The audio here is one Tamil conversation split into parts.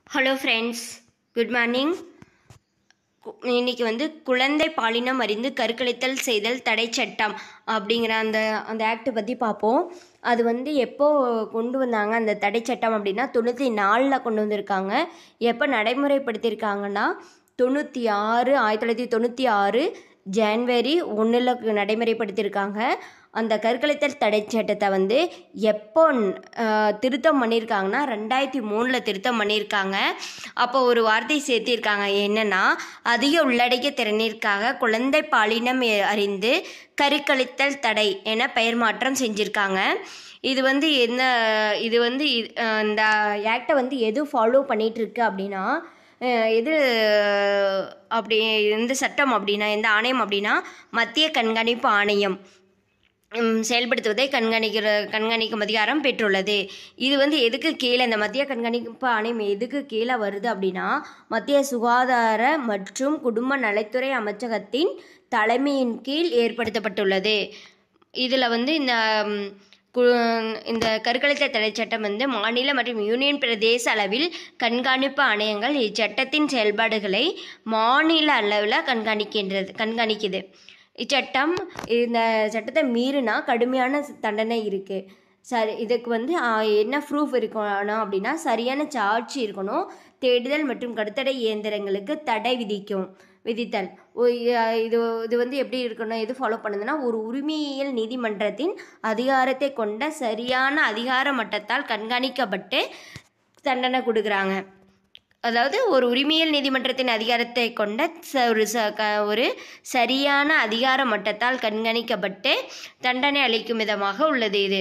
ஹலோ ஃப்ரெண்ட்ஸ் குட் மார்னிங் இன்னைக்கு வந்து குழந்தை பாலினம் அறிந்து கருக்கலைத்தல் செய்தல் தடை சட்டம் அப்படிங்கிற அந்த அந்த ஆக்டை பற்றி பார்ப்போம் அது வந்து எப்போ கொண்டு வந்தாங்க அந்த தடை சட்டம் அப்படின்னா தொண்ணூற்றி நாலில் கொண்டு வந்திருக்காங்க எப்போ நடைமுறைப்படுத்தியிருக்காங்கன்னா தொண்ணூற்றி ஆறு ஆயிரத்தி தொள்ளாயிரத்தி தொண்ணூற்றி ஆறு ஜான்வரி ஒன்றில் நடைமுறைப்படுத்தியிருக்காங்க அந்த கருக்கலைத்தல் தடை சட்டத்தை வந்து எப்போ அஹ், திருத்தம் பண்ணியிருக்காங்கன்னா ரெண்டாயிரத்தி மூணில் திருத்தம் பண்ணியிருக்காங்க அப்போ ஒரு வார்த்தை சேர்த்திருக்காங்க என்னன்னா அதிக உள்ளடக்கிய திறனிற்காக குழந்தை பாலினம் எ- அறிந்து கருக்கழித்தல் தடை என பெயர் மாற்றம் செஞ்சுருக்காங்க இது வந்து என்ன இது வந்து இ- அஹ், இந்த ஆக்டை வந்து எது ஃபாலோ பண்ணிட்டு இருக்கு அப்படின்னா அஹ், எது அப்படி எந்த சட்டம் அப்படின்னா எந்த ஆணையம் அப்படின்னா மத்திய கண்காணிப்பு ஆணையம் ம், செயல்படுத்துவதை கண்காணிக்கிற கண்காணிக்கும் அதிகாரம் பெற்றுள்ளது இது வந்து எதுக்கு கீழே இந்த மத்திய கண்காணிப்பு ஆணையம் எதுக்கு கீழே வருது அப்படின்னா மத்திய சுகாதார மற்றும் குடும்ப நலத்துறை அமைச்சகத்தின் தலைமையின் கீழ் ஏற்படுத்தப்பட்டுள்ளது இதில் வந்து இந்த ம், கு- இந்த கருக்கலைத்த தடை சட்டம் வந்து மாநில மற்றும் யூனியன் பிரதேச அளவில் கண்காணிப்பு ஆணையங்கள் இச்சட்டத்தின் செயல்பாடுகளை மாநில அளவில் கண்காணிக்கின்றது கண்காணிக்குது இச்சட்டம் இந்த சட்டத்தை மீறினா கடுமையான தண்டனை இருக்குது சரி இதுக்கு வந்து ஆ, என்ன ப்ரூஃப் இருக்கணும் அப்படின்னா சரியான சாட்சி இருக்கணும் தேடுதல் மற்றும் கடுத்தடை இயந்திரங்களுக்கு தடை விதிக்கும் விதித்தல் ஒ- இ- இது இது வந்து எப்படி இருக்கணும் எது ஃபாலோ பண்ணுதுன்னா ஒரு உரிமையியல் நீதிமன்றத்தின் அதிகாரத்தை கொண்ட சரியான அதிகார மட்டத்தால் கண்காணிக்கப்பட்டு தண்டனை கொடுக்குறாங்க அதாவது ஒரு உரிமையியல் நீதிமன்றத்தின் அதிகாரத்தை கொண்ட ச- ஒரு ச க- ஒரு சரியான அதிகார மட்டத்தால் கண்காணிக்கப்பட்டு தண்டனை அளிக்கும் விதமாக உள்ளது இது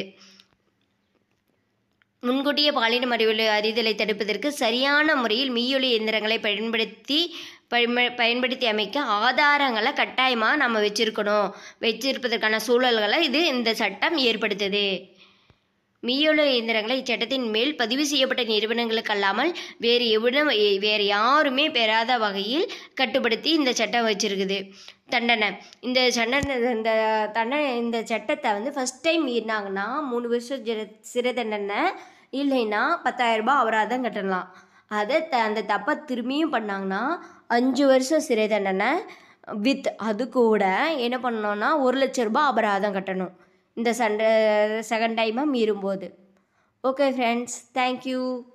முன்கூட்டிய பாலினம் அறிவியல் அறிதலை தடுப்பதற்கு சரியான முறையில் மீயொலி இயந்திரங்களை பயன்படுத்தி பயன்ப- பயன்படுத்தி அமைக்க ஆதாரங்களை கட்டாயமாக நம்ம வச்சிருக்கணும் வச்சிருப்பதற்கான சூழல்களை இது இந்த சட்டம் ஏற்படுத்துது மீயொலி இயந்திரங்களை இச்சட்டத்தின் மேல் பதிவு செய்யப்பட்ட நிறுவனங்களுக்கு அல்லாமல் வேறு எவ்விடம் வேறு யாருமே பெறாத வகையில் கட்டுப்படுத்தி இந்த சட்டம் வச்சிருக்குது தண்டனை இந்த தண்டனை இந்த தண்டனை இந்த சட்டத்தை வந்து ஃபஸ்ட் டைம் மீறினாங்கன்னா மூணு வருஷம் ஜெ- சிறை தண்டனை இல்லைன்னா பத்தாயிரம் ரூபாய் அபராதம் கட்டலாம் அதை த அந்த தப்பை திரும்பியும் பண்ணாங்கன்னா அஞ்சு வருஷம் சிறை தண்டனை வித் அது கூட என்ன பண்ணணும்னா ஒரு லட்ச ரூபாய் அபராதம் கட்டணும் இந்த சண்டை செகண்ட் டைமாக மீறும்போது ஓகே ஃப்ரெண்ட்ஸ் தேங்க்யூ